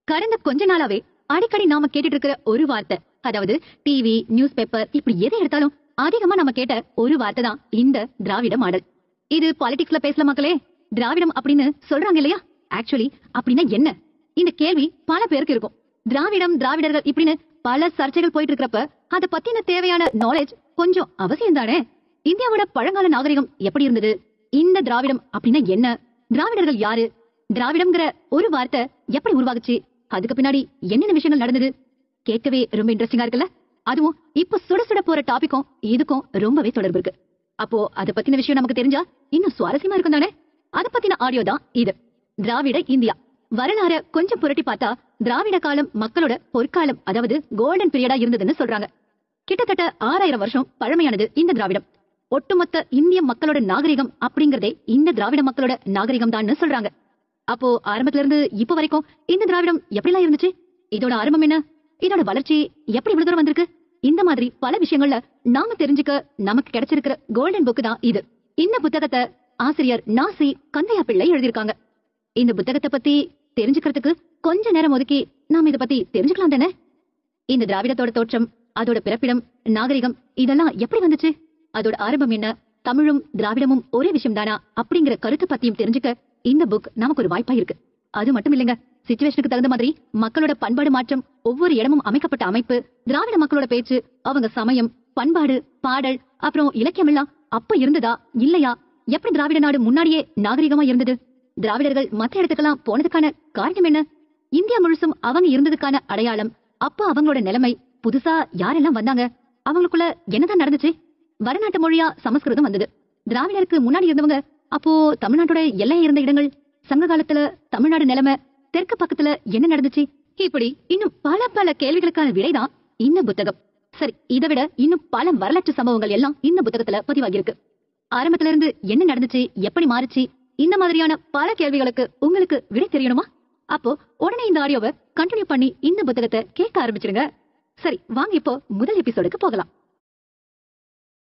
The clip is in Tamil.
கடந்த கொஞ்ச நாளாவே அடிக்கடி நாம கேட்டுட்டு இருக்கிற ஒரு வார்த்தை அதாவது டிவி நியூஸ் பேப்பர் இப்படி எதை எடுத்தாலும் அதிகமா நம்ம கேட்ட ஒரு வார்த்தை தான் இந்த திராவிட மாடல் இது பாலிடிக்ஸ்ல பேசல மக்களே திராவிடம் அப்படின்னு சொல்றாங்க இல்லையா ஆக்சுவலி அப்படின்னா என்ன இந்த கேள்வி பல பேருக்கு இருக்கும் திராவிடம் திராவிடர்கள் இப்படின்னு பல சர்ச்சைகள் போயிட்டு இருக்கிறப்ப அத பத்தின தேவையான நாலேஜ் கொஞ்சம் அவசியம் தானே இந்தியாவோட பழங்கால நாகரிகம் எப்படி இருந்தது இந்த திராவிடம் அப்படின்னா என்ன திராவிடர்கள் யாரு திராவிடம்ங்கிற ஒரு வார்த்தை எப்படி உருவாகுச்சு அதுக்கு பின்னாடி என்னென்ன விஷயங்கள் நடந்தது கேட்கவே ரொம்ப இன்ட்ரெஸ்டிங்கா இருக்குல்ல அதுவும் இப்ப சுட சுட போற டாபிக்கும் இதுக்கும் ரொம்பவே தொடர்பு இருக்கு அப்போ அத பத்தின விஷயம் நமக்கு தெரிஞ்சா இன்னும் சுவாரஸ்யமா இருக்கும் தானே அத பத்தின ஆடியோ தான் இது திராவிட இந்தியா வரலாற கொஞ்சம் புரட்டி பார்த்தா திராவிட காலம் மக்களோட பொற்காலம் அதாவது கோல்டன் பீரியடா இருந்ததுன்னு சொல்றாங்க கிட்டத்தட்ட ஆறாயிரம் வருஷம் பழமையானது இந்த திராவிடம் ஒட்டுமொத்த இந்திய மக்களோட நாகரிகம் அப்படிங்கறதே இந்த திராவிட மக்களோட நாகரிகம் தான் சொல்றாங்க அப்போ ஆரம்பத்துல இருந்து இப்ப வரைக்கும் இந்த திராவிடம் எப்படிலாம் இருந்துச்சு இதோட ஆரம்பம் என்ன இதோட வளர்ச்சி எப்படி இவ்வளவு தூரம் வந்திருக்கு இந்த மாதிரி பல விஷயங்கள்ல நாம தெரிஞ்சுக்க நமக்கு கிடைச்சிருக்கிற கோல்டன் புக் தான் இது இந்த புத்தகத்தை ஆசிரியர் நாசி கந்தையா பிள்ளை எழுதியிருக்காங்க இந்த புத்தகத்தை பத்தி தெரிஞ்சுக்கிறதுக்கு கொஞ்ச நேரம் ஒதுக்கி நாம இத பத்தி தெரிஞ்சுக்கலாம் தானே இந்த திராவிடத்தோட தோற்றம் அதோட பிறப்பிடம் நாகரிகம் இதெல்லாம் எப்படி வந்துச்சு அதோட ஆரம்பம் என்ன தமிழும் திராவிடமும் ஒரே விஷயம் தானா அப்படிங்கிற கருத்து பத்தியும் தெரிஞ்சுக்க இந்த புக் நமக்கு ஒரு வாய்ப்பா இருக்கு அது மட்டும் இல்லைங்க சிச்சுவேஷனுக்கு தகுந்த மாதிரி மக்களோட பண்பாடு மாற்றம் ஒவ்வொரு இடமும் அமைக்கப்பட்ட அமைப்பு திராவிட மக்களோட பேச்சு அவங்க சமயம் பண்பாடு பாடல் அப்புறம் இலக்கியம் எல்லாம் அப்ப இருந்ததா இல்லையா எப்படி திராவிட நாடு முன்னாடியே நாகரிகமா இருந்தது திராவிடர்கள் மற்ற இடத்துக்கெல்லாம் போனதுக்கான காரணம் என்ன இந்தியா முழுசும் அவங்க இருந்ததுக்கான அடையாளம் அப்ப அவங்களோட நிலைமை புதுசா யாரெல்லாம் வந்தாங்க அவங்களுக்குள்ள என்னதான் நடந்துச்சு வடநாட்டு மொழியா சமஸ்கிருதம் வந்தது திராவிடருக்கு முன்னாடி இருந்தவங்க அப்போ தமிழ்நாட்டோட எல்லை இருந்த இடங்கள் சங்க காலத்துல தமிழ்நாடு நிலைமை தெற்கு பக்கத்துல என்ன நடந்துச்சு இப்படி இன்னும் பல பல கேள்விகளுக்கான விடைதான் இந்த புத்தகம் சரி இதை விட இன்னும் பல வரலாற்று சம்பவங்கள் எல்லாம் இந்த புத்தகத்துல பதிவாகியிருக்கு ஆரம்பத்துல இருந்து என்ன நடந்துச்சு எப்படி மாறுச்சு இந்த மாதிரியான பல கேள்விகளுக்கு உங்களுக்கு விடை தெரியணுமா அப்போ உடனே இந்த ஆடியோவை கண்டினியூ பண்ணி இந்த புத்தகத்தை கேட்க ஆரம்பிச்சிருங்க சரி வாங்க இப்போ முதல் எபிசோடுக்கு போகலாம்